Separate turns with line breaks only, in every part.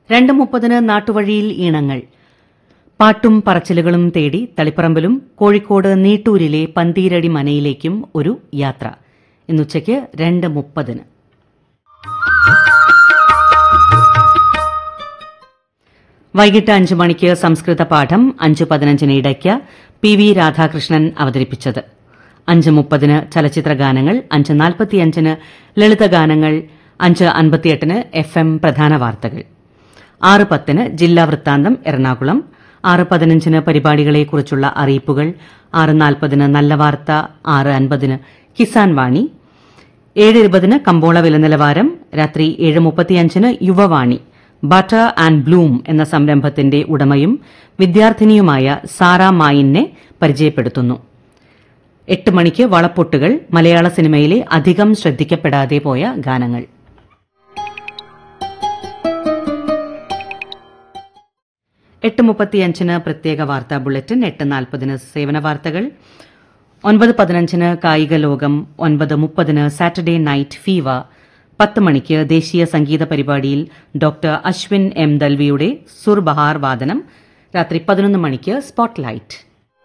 രണ്ട് മുപ്പതിന് നാട്ടുവഴിയിൽ ഈണങ്ങൾ പാട്ടും പറച്ചിലുകളും തേടി തളിപ്പറമ്പിലും കോഴിക്കോട് നീട്ടൂരിലെ പന്തീരടി മനയിലേക്കും ഒരു യാത്ര ഇന്നുച്ചയ്ക്ക് രണ്ട് മുപ്പതിന് വൈകിട്ട് അഞ്ചു മണിക്ക് സംസ്കൃത പാഠം അഞ്ചു പതിനഞ്ചിന് ഇടയ്ക്ക് പി വി രാധാകൃഷ്ണൻ അവതരിപ്പിച്ചത് അഞ്ച് മുപ്പതിന് ചലച്ചിത്ര ഗാനങ്ങൾ അഞ്ച് നാൽപ്പത്തിയഞ്ചിന് ലളിതഗാനങ്ങൾ അഞ്ച് അൻപത്തിയെട്ടിന് എഫ് എം പ്രധാന വാർത്തകൾ ആറ് പത്തിന് ജില്ലാ വൃത്താന്തം എറണാകുളം ആറ് പതിനഞ്ചിന് പരിപാടികളെക്കുറിച്ചുള്ള അറിയിപ്പുകൾ ആറ് നാൽപ്പതിന് നല്ല വാർത്ത ആറ് അൻപതിന് കിസാൻ വാണി ഏഴ് ഇരുപതിന് കമ്പോള വില നിലവാരം രാത്രി ഏഴ് മുപ്പത്തിയഞ്ചിന് യുവവാണി ബട്ടർ ആൻഡ് ബ്ലൂം എന്ന സംരംഭത്തിന്റെ ഉടമയും വിദ്യാർത്ഥിനിയുമായ സാറ മായിനെ പരിചയപ്പെടുത്തുന്നു എട്ട് മണിക്ക് വളപ്പൊട്ടുകൾ മലയാള സിനിമയിലെ അധികം ശ്രദ്ധിക്കപ്പെടാതെ പോയ ഗാനങ്ങൾ എട്ട് മുപ്പത്തിയഞ്ചിന് പ്രത്യേക വാർത്താ ബുള്ളറ്റിൻ എട്ട് നാൽപ്പതിന് സേവന വാർത്തകൾ ഒൻപത് പതിനഞ്ചിന് കായിക ലോകം ഒൻപത് മുപ്പതിന് സാറ്റർഡേ നൈറ്റ് ഫീവ പത്ത് മണിക്ക് ദേശീയ സംഗീത പരിപാടിയിൽ ഡോക്ടർ അശ്വിൻ എം ദൽവിയുടെ സുർബഹാർ വാദനം രാത്രി പതിനൊന്ന് മണിക്ക് സ്പോട്ട്ലൈറ്റ്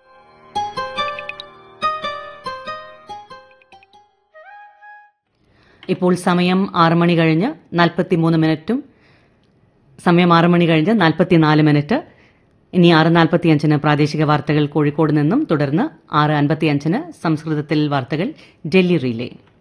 ഇപ്പോൾ സമയം ആറ് മണി കഴിഞ്ഞ് നാൽപ്പത്തിമൂന്ന് മിനിറ്റും സമയം ആറ് മണി കഴിഞ്ഞ് നാൽപ്പത്തിനാല് മിനിറ്റ് ഇനി ആറ് നാൽപ്പത്തിയഞ്ചിന് പ്രാദേശിക വാർത്തകൾ കോഴിക്കോട് നിന്നും തുടർന്ന് ആറ് അൻപത്തിയഞ്ചിന് സംസ്കൃതത്തിൽ വാർത്തകൾ ഡൽഹി റിലേ